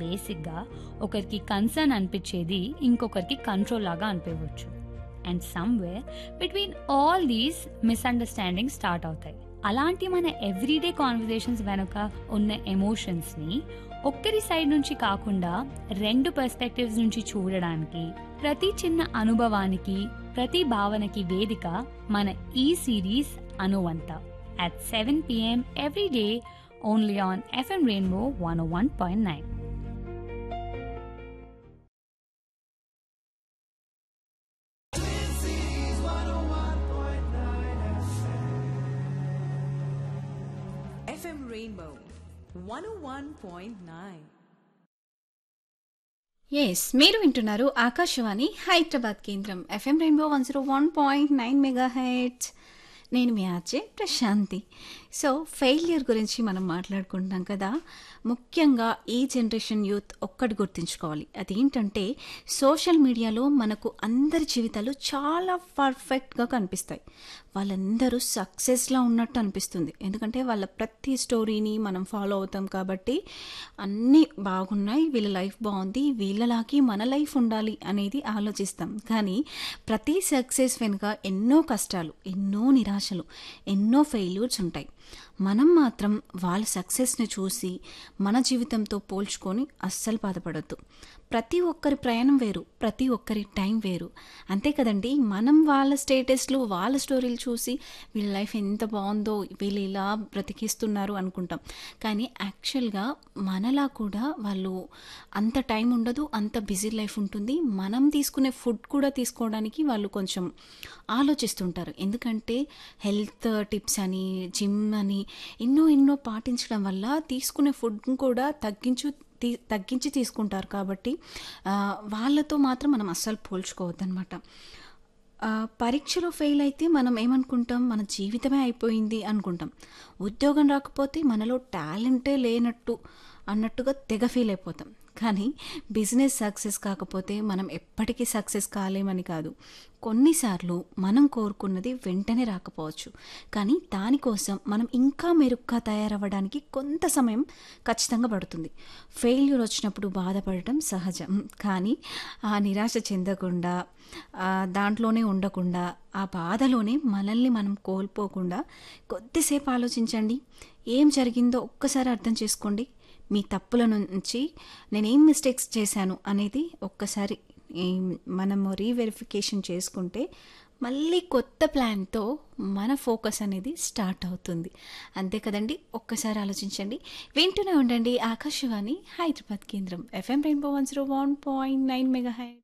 బేసిక్గా ఒకరికి కన్సర్న్ అనిపించేది ఇంకొకరికి కంట్రోల్ లాగా అనిపించవచ్చు and somewhere between all these misunderstanding start అవుతాయి అలాంటి మన ఎవ్రీడే కాన్వర్జేషన్స్ వెనుక ఉన్న ఎమోషన్స్ని ఒక్కరి సైడ్ నుంచి కాకుండా రెండు పర్స్పెక్టివ్స్ నుంచి చూడడానికి ప్రతి చిన్న అనుభవానికి ప్రతి భావనకి వేదిక మన ఈ సిరీస్ అనువంత at seven PM every day only on FM Rainbow one one point nine FM Rainbow 101.9. Yes మీరు వింటున్నారు ఆకాశవాణి హైదరాబాద్ కేంద్రం FM Rainbow one zero one point nine megahertz నేను మీ ఆచే ప్రశాంతి సో ఫెయిల్యూర్ గురించి మనం మాట్లాడుకుంటున్నాం కదా ముఖ్యంగా ఈ జనరేషన్ యూత్ ఒక్కటి గుర్తుంచుకోవాలి అదేంటంటే సోషల్ మీడియాలో మనకు అందరి జీవితాలు చాలా పర్ఫెక్ట్గా కనిపిస్తాయి వాళ్ళందరూ సక్సెస్లా ఉన్నట్టు అనిపిస్తుంది ఎందుకంటే వాళ్ళ ప్రతి స్టోరీని మనం ఫాలో అవుతాం కాబట్టి అన్నీ బాగున్నాయి వీళ్ళ లైఫ్ బాగుంది వీళ్ళలాగే మన లైఫ్ ఉండాలి అనేది ఆలోచిస్తాం కానీ ప్రతి సక్సెస్ వెనుక ఎన్నో కష్టాలు ఎన్నో నిరాశలు ఎన్నో ఫెయిల్యూర్స్ ఉంటాయి మనం మాత్రం వాళ్ళ సక్సెస్ని చూసి మన జీవితంతో పోల్చుకొని అస్సలు బాధపడద్దు ప్రతి ఒక్కరి ప్రయాణం వేరు ప్రతి ఒక్కరి టైం వేరు అంతే కదండి మనం వాళ్ళ స్టేటస్లు వాళ్ళ స్టోరీలు చూసి వీళ్ళ లైఫ్ ఎంత బాగుందో వీళ్ళు ఇలా బ్రతికిస్తున్నారు అనుకుంటాం కానీ యాక్చువల్గా మనలా కూడా వాళ్ళు అంత టైం ఉండదు అంత బిజీ లైఫ్ ఉంటుంది మనం తీసుకునే ఫుడ్ కూడా తీసుకోవడానికి వాళ్ళు కొంచెం ఆలోచిస్తుంటారు ఎందుకంటే హెల్త్ టిప్స్ అని జిమ్ అని ఎన్నో ఎన్నో పాటించడం వల్ల తీసుకునే ఫుడ్ కూడా తగ్గించు తీ తగ్గించి తీసుకుంటారు కాబట్టి ఆ, వాళ్ళతో మాత్రం మనం అస్సలు పోల్చుకోవద్దనమాట ఆ, పరీక్షలో ఫెయిల్ అయితే మనం ఏమనుకుంటాం మన జీవితమే అయిపోయింది అనుకుంటాం ఉద్యోగం రాకపోతే మనలో టాలెంటే లేనట్టు అన్నట్టుగా తెగ ఫీల్ అయిపోతాం కానీ బిజినెస్ సక్సెస్ కాకపోతే మనం ఎప్పటికీ సక్సెస్ కాలేమని కాదు కొన్నిసార్లు మనం కోరుకున్నది వెంటనే రాకపోవచ్చు కానీ దానికోసం మనం ఇంకా మెరుగ్గా తయారవ్వడానికి కొంత సమయం ఖచ్చితంగా పడుతుంది ఫెయిల్యూర్ వచ్చినప్పుడు బాధపడటం సహజం కానీ ఆ నిరాశ చెందకుండా ఆ దాంట్లోనే ఉండకుండా ఆ బాధలోనే మనల్ని మనం కోల్పోకుండా కొద్దిసేపు ఆలోచించండి ఏం జరిగిందో ఒక్కసారి అర్థం చేసుకోండి మీ తప్పుల నుంచి నేనేం మిస్టేక్స్ చేశాను అనేది ఒక్కసారి ఏం- మనము రీవెరిఫికేషన్ చేసుకుంటే మళ్ళీ కొత్త ప్లాన్తో మన ఫోకస్ అనేది స్టార్ట్ అవుతుంది అంతే కదండి ఒక్కసారి ఆలోచించండి వింటూనే ఉండండి ఆకాశవాణి హైదరాబాద్ కేంద్రం FM Rainbow one zero one point nine mega height